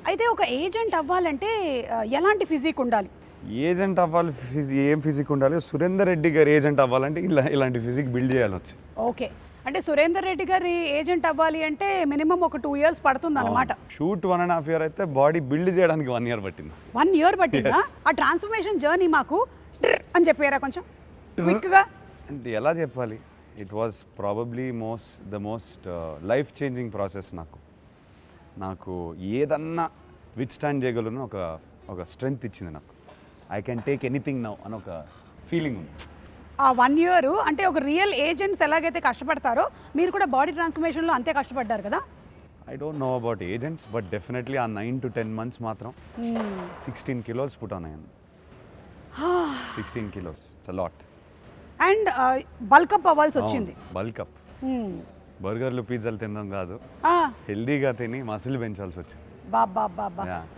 అయితే ఒక ఏజెంట్ అవ్వాలంటే ఆ, ఎలాంటి ఫిజిక్ ఉండాలి ఏజెంట్ అవ్వాలి ఫిజి ఏం ఫిజిక్ ఉండాలి సురేందర్ రెడ్డి గారు ఏజెంట్ అవ్వాలంటే ఇలా ఇలాంటి ఫిజిక్ బిల్డ్ చేయాలి వచ్చి ఓకే అంటే సురేందర్ రెడ్డి గారి ఏజెంట్ అవ్వాలి అంటే మినిమం ఒక టూ ఇయర్స్ పడుతుంది అనమాట shoot one and half year అయితే బాడీ బిల్డ్ చేయడానికి వన్ ఇయర్ పట్టింది వన్ ఇయర్ పట్టిందా ఆ ట్రాన్స్ఫర్మేషన్ జర్నీ మాకు ట్ర్ అని చెప్పారా కొంచెం క్విక్గా అంటే ఎలా చెప్పాలి it was probably most the most life changing process నాకు నాకు ఏదన్నా విత్ స్టాండ్ చేయగలను ఒక ఒక స్ట్రెంగ్త్ ఇచ్చింది నాకు I can take anything now అని ఒక ఫీలింగ్ ఉంది ఆ వన్ ఇయర్ అంటే ఒక రియల్ ఏజెంట్స్ ఎలాగైతే కష్టపడతారో మీరు కూడా బాడీ ట్రాన్స్ఫర్మేషన్లో అంతే కష్టపడ్డారు కదా I don't know about agents but definitely ఆ నైన్ టు టెన్ మంత్స్ మాత్రం సిక్స్టీన్ కిలోస్ పుట్ ఆన్ అయ్యాను sixteen kilos it's lot and bulk up అవ్వాల్సి వచ్చింది బల్క్ అప్ Hmm. బర్గర్లు పిజ్జాలు తినడం కాదు ఆ, హెల్దీగా తిని మసిల్ పెంచాల్సి వచ్చింది బాబా బాబా Yeah.